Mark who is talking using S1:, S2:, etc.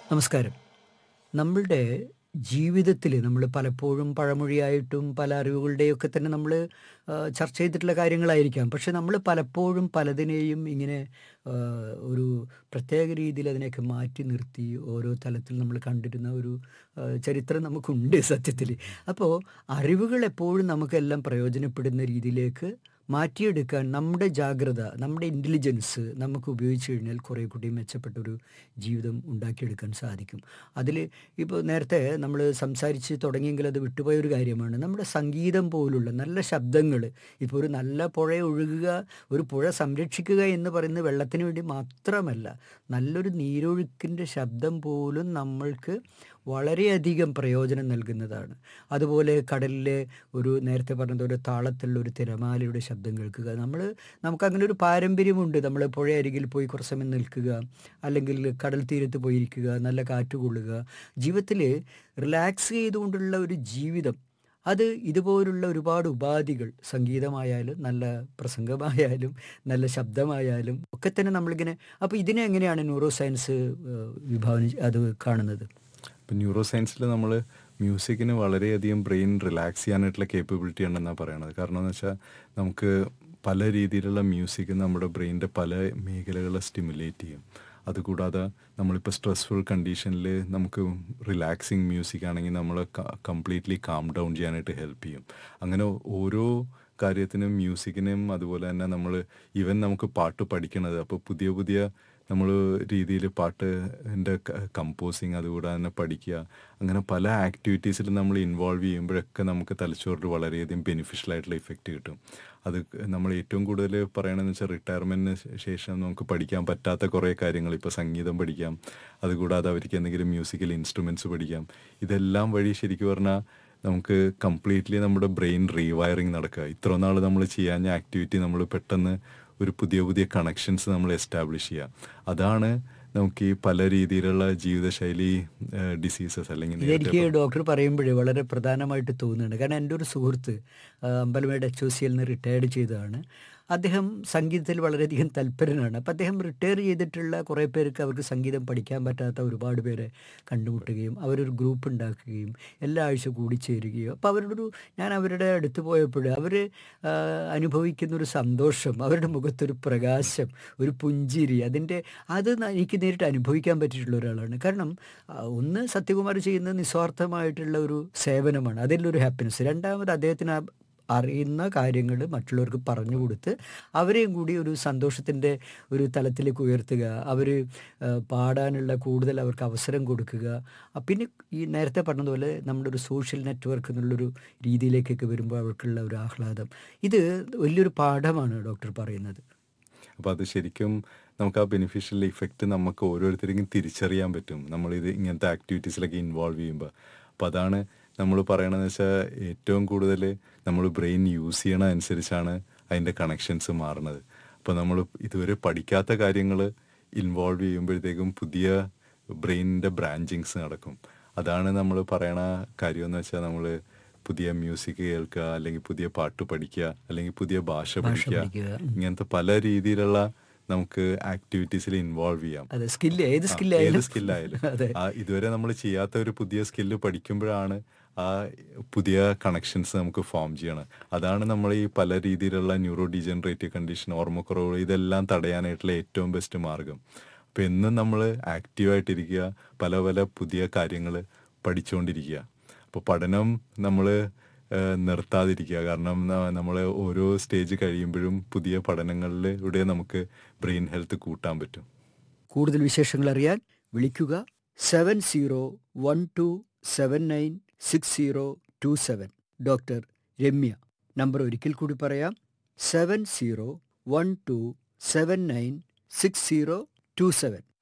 S1: നമസ്കാരം നമ്മളുടെ ജീവിതത്തിൽ നമ്മൾ പലപ്പോഴും പഴമൊഴിയായിട്ടും പല അറിവുകളുടെയൊക്കെ തന്നെ നമ്മൾ ചർച്ച ചെയ്തിട്ടുള്ള കാര്യങ്ങളായിരിക്കാം പക്ഷെ നമ്മൾ പലപ്പോഴും പലതിനെയും ഇങ്ങനെ ആ, ഒരു പ്രത്യേക രീതിയിൽ അതിനെയൊക്കെ മാറ്റി നിർത്തി ഓരോ തലത്തിൽ നമ്മൾ കണ്ടിരുന്ന ഒരു ആ, ചരിത്രം നമുക്കുണ്ട് സത്യത്തിൽ അപ്പോൾ അറിവുകൾ എപ്പോഴും നമുക്കെല്ലാം പ്രയോജനപ്പെടുന്ന രീതിയിലേക്ക് മാറ്റിയെടുക്കാൻ നമ്മുടെ ജാഗ്രത നമ്മുടെ ഇൻ്റലിജൻസ് നമുക്ക് ഉപയോഗിച്ച് കഴിഞ്ഞാൽ കുറേ കൂടി മെച്ചപ്പെട്ടൊരു ജീവിതം ഉണ്ടാക്കിയെടുക്കാൻ സാധിക്കും അതിൽ ഇപ്പോൾ നേരത്തെ നമ്മൾ സംസാരിച്ച് തുടങ്ങിയെങ്കിൽ അത് വിട്ടുപോയ ഒരു കാര്യമാണ് നമ്മുടെ സംഗീതം പോലുള്ള നല്ല ശബ്ദങ്ങൾ ഇപ്പോൾ ഒരു നല്ല പുഴ ഒഴുകുക ഒരു പുഴ സംരക്ഷിക്കുക എന്ന് പറയുന്നത് വെള്ളത്തിന് വേണ്ടി മാത്രമല്ല നല്ലൊരു നീരൊഴുക്കിൻ്റെ ശബ്ദം പോലും നമ്മൾക്ക് വളരെയധികം പ്രയോജനം നൽകുന്നതാണ് അതുപോലെ കടലിലെ ഒരു നേരത്തെ പറഞ്ഞതുപോലെ താളത്തിലുള്ള ഒരു തിരമാലയുടെ ശബ്ദം കേൾക്കുക നമ്മൾ നമുക്കങ്ങനെ ഒരു പാരമ്പര്യമുണ്ട് നമ്മൾ പുഴയരികിൽ പോയി കുറച്ച് സമയം നിൽക്കുക അല്ലെങ്കിൽ കടൽ തീരത്ത് പോയിരിക്കുക നല്ല കാറ്റ് കൊള്ളുക ജീവിതത്തിൽ റിലാക്സ് ചെയ്തുകൊണ്ടുള്ള ഒരു ജീവിതം അത് ഇതുപോലുള്ള ഒരുപാട് ഉപാധികൾ സംഗീതമായാലും നല്ല പ്രസംഗമായാലും നല്ല ശബ്ദമായാലും ഒക്കെ തന്നെ നമ്മളിങ്ങനെ അപ്പോൾ ഇതിനെ എങ്ങനെയാണ് ന്യൂറോ സയൻസ് ഏഹ്, വിഭാവനം ചെ- അത് കാണുന്നത്
S2: ഇപ്പം ന്യൂറോ സയൻസിൽ നമ്മൾ മ്യൂസിക്കിന് വളരെയധികം ബ്രെയിൻ റിലാക്സ് ചെയ്യാനായിട്ടുള്ള കേപ്പബിലിറ്റി ഉണ്ടെന്നാണ് പറയണത് കാരണം എന്ന് വെച്ചാൽ നമുക്ക് പല രീതിയിലുള്ള മ്യൂസിക് നമ്മുടെ ബ്രെയിനിൻ്റെ പല മേഖലകളെ സ്റ്റിമുലേറ്റ് ചെയ്യും അതുകൂടാതെ നമ്മളിപ്പോൾ സ്ട്രെസ്ഫുൾ കണ്ടീഷനിൽ നമുക്ക് റിലാക്സിങ് മ്യൂസിക് ആണെങ്കിൽ നമ്മൾ കംപ്ലീറ്റ്ലി കാം ഡൗൺ ചെയ്യാനായിട്ട് ഹെൽപ്പ് ചെയ്യും അങ്ങനെ ഓരോ കാര്യത്തിനും മ്യൂസിക്കിനും അതുപോലെ തന്നെ നമ്മൾ ഈവൻ നമുക്ക് പാട്ട് പഠിക്കണത് അപ്പോൾ പുതിയ പുതിയ നമ്മൾ രീതിയിൽ പാട്ടിൻ്റെ കമ്പോസിങ് അതുകൂടാതെ തന്നെ പഠിക്കുക അങ്ങനെ പല ആക്ടിവിറ്റീസിൽ നമ്മൾ ഇൻവോൾവ് ചെയ്യുമ്പോഴൊക്കെ നമുക്ക് തലച്ചോറിൽ വളരെയധികം ബെനിഫിഷ്യൽ ആയിട്ടുള്ള ഇഫക്റ്റ് കിട്ടും അത് നമ്മൾ ഏറ്റവും കൂടുതൽ പറയണമെന്ന് വെച്ചാൽ റിട്ടയർമെൻറ്റിന് ശേഷം നമുക്ക് പഠിക്കാൻ പറ്റാത്ത കുറേ കാര്യങ്ങൾ ഇപ്പോൾ സംഗീതം പഠിക്കാം അതുകൂടാതെ അവർക്ക് എന്തെങ്കിലും മ്യൂസിക്കൽ ഇൻസ്ട്രുമെൻറ്റ്സ് പഠിക്കാം ഇതെല്ലാം വഴി ശരിക്കും പറഞ്ഞാൽ നമുക്ക് കംപ്ലീറ്റ്ലി നമ്മുടെ ബ്രെയിൻ റീവയറിങ് നടക്കുക ഇത്ര നാൾ നമ്മൾ ചെയ്യാഞ്ഞ ആക്ടിവിറ്റി നമ്മൾ പെട്ടെന്ന് ഒരു പുതിയ പുതിയ കണക്ഷൻസ് നമ്മൾ എസ്റ്റാബ്ലിഷ് ചെയ്യുക അതാണ് നമുക്ക് ഈ പല രീതിയിലുള്ള ജീവിതശൈലി ഡിസീസസ് അല്ലെങ്കിൽ
S1: ഇതെനിക്ക്
S2: നേരത്തെ
S1: ഡോക്ടർ പറയുമ്പോഴേ വളരെ പ്രധാനമായിട്ട് തോന്നുന്നുണ്ട് കാരണം എൻ്റെ ഒരു സുഹൃത്ത് ആ, അമ്പലമേട് എച്ച് ഒ സിയിൽ നിന്ന് റിട്ടയർഡ് ചെയ്തതാണ് അദ്ദേഹം സംഗീതത്തിൽ വളരെയധികം തൽപരനാണ് അപ്പം അദ്ദേഹം റിട്ടയർ ചെയ്തിട്ടുള്ള കുറേ പേർക്ക് അവർക്ക് സംഗീതം പഠിക്കാൻ പറ്റാത്ത ഒരുപാട് പേരെ കണ്ടുമുട്ടുകയും അവരൊരു ഗ്രൂപ്പ് ഉണ്ടാക്കുകയും എല്ലാ ആഴ്ച കൂടിച്ചേരുകയും അപ്പോൾ അവരുടെ ഒരു ഞാൻ അവരുടെ അടുത്ത് പോയപ്പോൾ അവർ അനുഭവിക്കുന്ന ഒരു സന്തോഷം അവരുടെ മുഖത്തൊരു പ്രകാശം ഒരു പുഞ്ചിരി അതിൻ്റെ അത് ന- എനിക്ക് നേരിട്ട് അനുഭവിക്കാൻ പറ്റിയിട്ടുള്ള ഒരാളാണ് കാരണം ആ, ഒന്ന് സത്യകുമാർ ചെയ്യുന്നത് നിസ്വാർത്ഥമായിട്ടുള്ള ഒരു സേവനമാണ് അതിലൊരു ഹാപ്പിനെസ് രണ്ടാമത് അദ്ദേഹത്തിന് ആ അറിയുന്ന കാര്യങ്ങൾ മറ്റുള്ളവർക്ക് പറഞ്ഞു കൊടുത്ത് അവരെയും കൂടി ഒരു സന്തോഷത്തിൻ്റെ ഒരു തലത്തിലേക്ക് ഉയർത്തുക അവർ പാടാനുള്ള കൂടുതൽ അവർക്ക് അവസരം കൊടുക്കുക ആ, പിന്നെ ഈ നേരത്തെ പറഞ്ഞതുപോലെ നമ്മുടെ ഒരു സോഷ്യൽ നെറ്റ്വർക്ക് എന്നുള്ളൊരു രീതിയിലേക്കൊക്കെ വരുമ്പോൾ അവർക്കുള്ള ഒരു ആഹ്ലാദം ഇത് വലിയൊരു പാഠമാണ് ഡോക്ടർ പറയുന്നത്
S2: അപ്പോൾ അത് ശരിക്കും നമുക്ക് ആ ബെനിഫിഷ്യൽ ഇഫക്റ്റ് നമുക്ക് ഓരോരുത്തർക്കും തിരിച്ചറിയാൻ പറ്റും നമ്മളിത് ഇങ്ങനത്തെ ആക്ടിവിറ്റീസിലൊക്കെ ഇൻവോൾവ് ചെയ്യുമ്പോൾ അപ്പോൾ അതാണ് നമ്മൾ പറയണതെന്ന് വെച്ചാൽ ഏറ്റവും കൂടുതൽ നമ്മൾ ബ്രെയിൻ യൂസ് ചെയ്യണ അനുസരിച്ചാണ് അതിൻ്റെ കണക്ഷൻസ് മാറുന്നത് അപ്പോൾ നമ്മൾ ഇതുവരെ പഠിക്കാത്ത കാര്യങ്ങൾ ഇൻവോൾവ് ചെയ്യുമ്പോഴത്തേക്കും പുതിയ ബ്രെയിനിൻ്റെ ബ്രാഞ്ചിങ്സ് നടക്കും അതാണ് നമ്മൾ പറയണ കാര്യമെന്ന് വെച്ചാൽ നമ്മൾ പുതിയ മ്യൂസിക് കേൾക്കുക അല്ലെങ്കിൽ പുതിയ പാട്ട് പഠിക്കുക അല്ലെങ്കിൽ പുതിയ ഭാഷ പഠിക്കുക
S1: പഠിക്കുക.
S2: ഇങ്ങനത്തെ പല രീതിയിലുള്ള നമുക്ക് ആക്ടിവിറ്റീസിൽ ഇൻവോൾവ് ചെയ്യാം
S1: അതെ സ്കില്ല് ഏത്
S2: ആ,
S1: സ്കില്ലായാലും
S2: ഏത് സ്കില്ലായാലും
S1: അതെ
S2: ആ ഇതുവരെ നമ്മൾ ചെയ്യാത്ത ഒരു പുതിയ സ്കില്ല് പഠിക്കുമ്പോഴാണ് ആ പുതിയ കണക്ഷൻസ് നമുക്ക് ഫോം ചെയ്യണം അതാണ് നമ്മൾ ഈ പല രീതിയിലുള്ള ന്യൂറോ ഡീജനറേറ്റീവ് കണ്ടീഷൻ ഓർമ്മക്കുറവ് ഇതെല്ലാം തടയാനായിട്ടുള്ള ഏറ്റവും ബെസ്റ്റ് മാർഗം അപ്പം എന്നും നമ്മൾ ആക്റ്റീവായിട്ടിരിക്കുക പല പല പുതിയ കാര്യങ്ങൾ പഠിച്ചുകൊണ്ടിരിക്കുക അപ്പോൾ പഠനം നമ്മൾ നിർത്താതിരിക്കുക കാരണം നമ്മൾ ഓരോ സ്റ്റേജ് കഴിയുമ്പോഴും പുതിയ പഠനങ്ങളിലൂടെ നമുക്ക് ബ്രെയിൻ ഹെൽത്ത് കൂട്ടാൻ പറ്റും
S1: കൂടുതൽ വിശേഷങ്ങൾ അറിയാൻ വിളിക്കുക seven zero one two seven nine six zero two seven doctor Ramya number ഒരിക്കൽ കൂടി പറയാം seven zero one two seven nine six zero two seven